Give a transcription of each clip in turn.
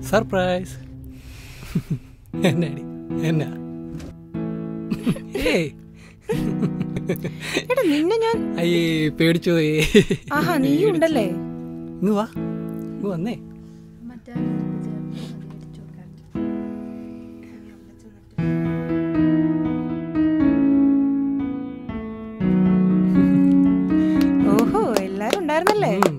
Surprise എന്നാടി എന്നാ ഏയ് എടാ നിന്നെ ഞാൻ അയ്യേ പേടിച്ചു പോയി ആഹാ നീ ഉണ്ടല്ലേ ഇങ്ങ് വാ ഇങ്ങ് വന്നേ ഓഹോ എല്ലാരും ഉണ്ടായിരുന്നല്ലേ ഉം.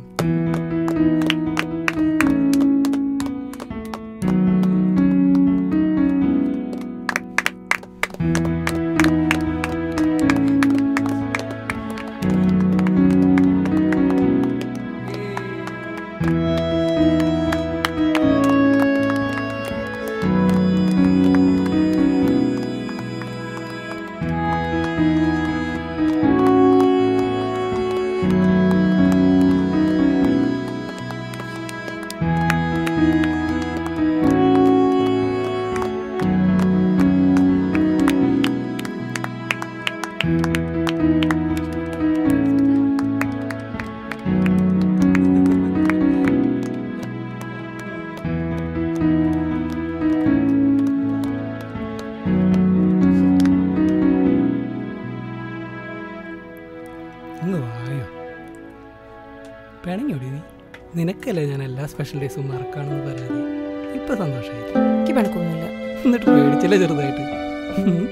ഇങ്ങ് വായോ പിണങ്ങിയോടി നീ നിനക്കല്ലേ ഞാൻ എല്ലാ സ്പെഷ്യൽ ഡേയ്സും മറക്കാണെന്ന് പരാതി ഇപ്പൊ സന്തോഷമായി എനിക്ക് പണക്കൊന്നുമില്ല എന്നിട്ട് പേടിച്ചില്ല ചെറുതായിട്ട് ഉം.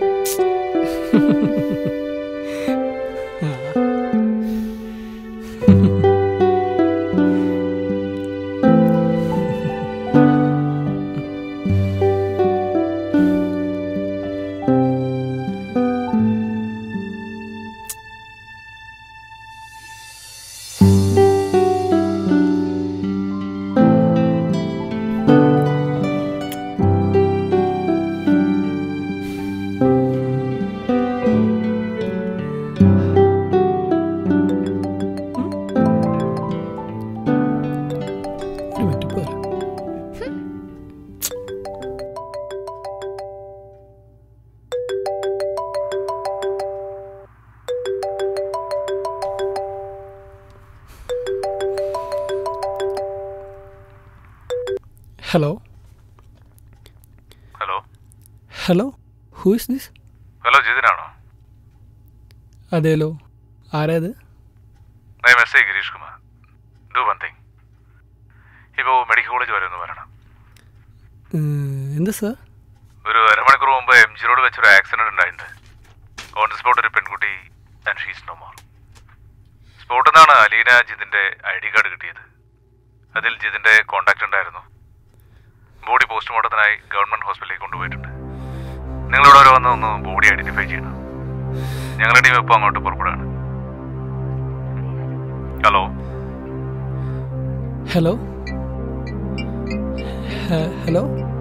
ആ. ഒരു മിനിറ്റ് പോരാ hello hello hello who is this hello ജിതിനാണോ അതേലോ ആരാത് I am S I Girish Kumar do one thing ഇപ്പോൾ മെഡിക്കൽ കോളേജ് വരെ ഒന്ന് വരണം ഏഹ്, എന്താ സാർ ഒരു അരമണിക്കൂർ മുമ്പ് എം ജി റോഡ് വെച്ചൊരു ആക്സിഡന്റ് ഉണ്ടായിട്ടുണ്ട് ഓൺ ദി സ്പോട്ട് ഒരു പെൺകുട്ടി ആൻഡ് ഷീസ് നോ മോർ സ്പോട്ടിൽ നിന്നാണ് അലീന ജിതിന്റെ ഐ ഡി കാർഡ് കിട്ടിയത് അതിൽ ജിതിന്റെ കോണ്ടാക്ട് ഉണ്ടായിരുന്നു ബോഡി പോസ്റ്റ്മോർട്ടത്തിനായി ഗവൺമെന്റ് ഹോസ്പിറ്റലിലേക്ക് കൊണ്ടുപോയിട്ടുണ്ട് നിങ്ങളിവിടെ വരെ വന്ന് ഒന്ന് ബോഡി ഐഡന്റിഫൈ ചെയ്യണം ഞങ്ങളുടെ ടീം ഇപ്പോൾ അങ്ങോട്ട് പുറപ്പെടുകയാണ് ഹലോ ഹലോ ഹ- ഹലോ